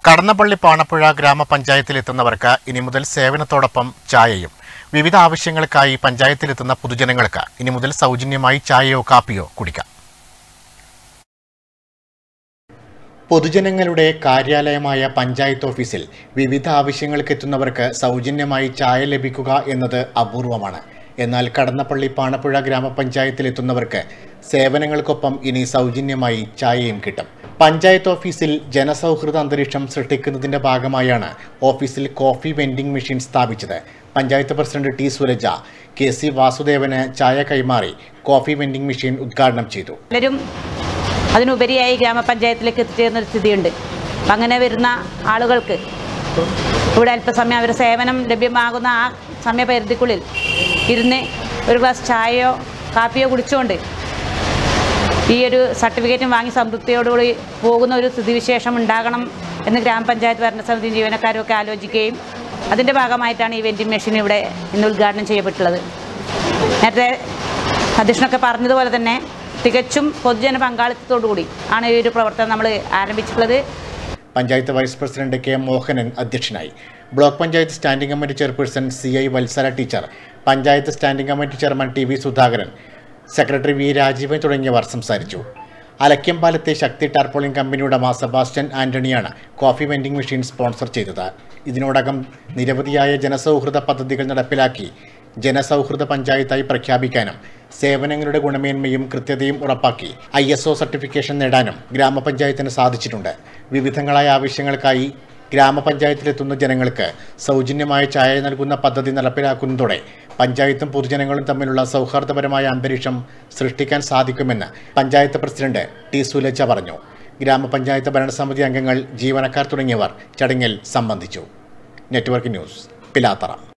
കടന്നപ്പള്ളി പാണപ്പുഴ ഗ്രാമപഞ്ചായത്തിലെത്തുന്നവർക്ക് ഇനി മുതൽ സേവനത്തോടൊപ്പം ചായയും വിവിധ ആവശ്യങ്ങൾക്കായി പഞ്ചായത്തിലെത്തുന്ന പൊതുജനങ്ങൾക്ക് ഇനി മുതൽ സൗജന്യമായി ചായയോ കാപ്പിയോ കുടിക്കാം പൊതുജനങ്ങളുടെ കാര്യാലയമായ പഞ്ചായത്ത് ഓഫീസിൽ വിവിധ ആവശ്യങ്ങൾക്ക് എത്തുന്നവർക്ക് സൗജന്യമായി ചായ ലഭിക്കുക എന്നത് അപൂർവമാണ് എന്നാൽ കടന്നപ്പള്ളി പാണപ്പുഴ ഗ്രാമപഞ്ചായത്തിലെത്തുന്നവർക്ക് സേവനങ്ങൾക്കൊപ്പം ഇനി സൗജന്യമായി ചായയും കിട്ടും പഞ്ചായത്ത് ഓഫീസിൽ ജനസൗഹൃദ അന്തരീക്ഷം സൃഷ്ടിക്കുന്നതിന്റെ ഭാഗമായാണ് ഓഫീസിൽ കോഫി വെൻഡിംഗ് മെഷീൻ സ്ഥാപിച്ചത് panchayat president T Suraja K C വാസുദേവന് ചായ കൈമാറി കോഫി വെൻഡിംഗ് മെഷീൻ ഉദ്ഘാടനം ചെയ്തു പലരും അതിനുപരിയായി ഗ്രാമപഞ്ചായത്തിലേക്ക് എത്തിച്ചേരുന്ന ഒരു സ്ഥിതിയുണ്ട് അപ്പം അങ്ങനെ വരുന്ന ആളുകൾക്ക് ഇവിടെ അല്പസമയം അവരുടെ സേവനം ലഭ്യമാകുന്ന ആ സമയപരിധിക്കുള്ളിൽ ഇരുന്ന് ഒരു ഗ്ലാസ് ചായയോ കാപ്പിയോ കുടിച്ചുകൊണ്ട് ഈ ഒരു സർട്ടിഫിക്കറ്റും വാങ്ങി സംതൃപ്തിയോടുകൂടി പോകുന്ന ഒരു സ്ഥിതിവിശേഷം ഉണ്ടാകണം എന്ന് ഗ്രാമപഞ്ചായത്ത് ഭരണസമിതി ജീവനക്കാരും ഒക്കെ ആലോചിക്കുകയും അതിൻ്റെ ഭാഗമായിട്ടാണ് ഈ വെൻഡിങ് മെഷീൻ ഇവിടെ ഇന്ന് ഉദ്ഘാടനം ചെയ്യപ്പെട്ടുള്ളത് നേരത്തെ അധ്യക്ഷനൊക്കെ പറഞ്ഞതുപോലെ തന്നെ തികച്ചും പൊതുജന പങ്കാളിത്തത്തോടുകൂടി ആണ് ഈ ഒരു പ്രവർത്തനം നമ്മൾ ആരംഭിച്ചിട്ടുള്ളത് panchayat vice president K Mohanan അധ്യക്ഷനായി block panchayat standing committee chairperson C I Vatsala teacher panchayat standing committee chairman T V Sudhakaran secretary V Rajeevan തുടങ്ങിയവർ സംസാരിച്ചു അലക്യംപാലത്തെ ശക്തി ടാർപോളിംഗ് കമ്പനി ഉടമ സെബാസ്റ്റ്യൻ ആന്റണിയാണ് കോഫി വെൻഡിംഗ് മെഷീൻ സ്പോൺസർ ചെയ്തത് ഇതിനോടകം നിരവധിയായ ജനസൗഹൃദ പദ്ധതികൾ നടപ്പിലാക്കി ജനസൗഹൃദ പഞ്ചായത്തായി പ്രഖ്യാപിക്കാനും സേവനങ്ങളുടെ ഗുണമേന്മയും കൃത്യതയും ഉറപ്പാക്കി ഐ എസ് ഒ സർട്ടിഫിക്കേഷൻ നേടാനും ഗ്രാമപഞ്ചായത്തിന് സാധിച്ചിട്ടുണ്ട് വിവിധങ്ങളായ ആവശ്യങ്ങൾക്കായി ഗ്രാമപഞ്ചായത്തിലെത്തുന്ന ജനങ്ങൾക്ക് സൗജന്യമായ ചായ നൽകുന്ന പദ്ധതി നടപ്പിലാക്കുന്നതോടെ പഞ്ചായത്തും പൊതുജനങ്ങളും തമ്മിലുള്ള സൗഹാർദ്ദപരമായ അന്തരീക്ഷം സൃഷ്ടിക്കാൻ സാധിക്കുമെന്ന് പഞ്ചായത്ത് പ്രസിഡന്റ് ടി സുലജ പറഞ്ഞു ഗ്രാമപഞ്ചായത്ത് ഭരണസമിതി അംഗങ്ങൾ ജീവനക്കാർ തുടങ്ങിയവർ ചടങ്ങിൽ സംബന്ധിച്ചു നെറ്റ്വർക്ക് ന്യൂസ് പിലാത്തറ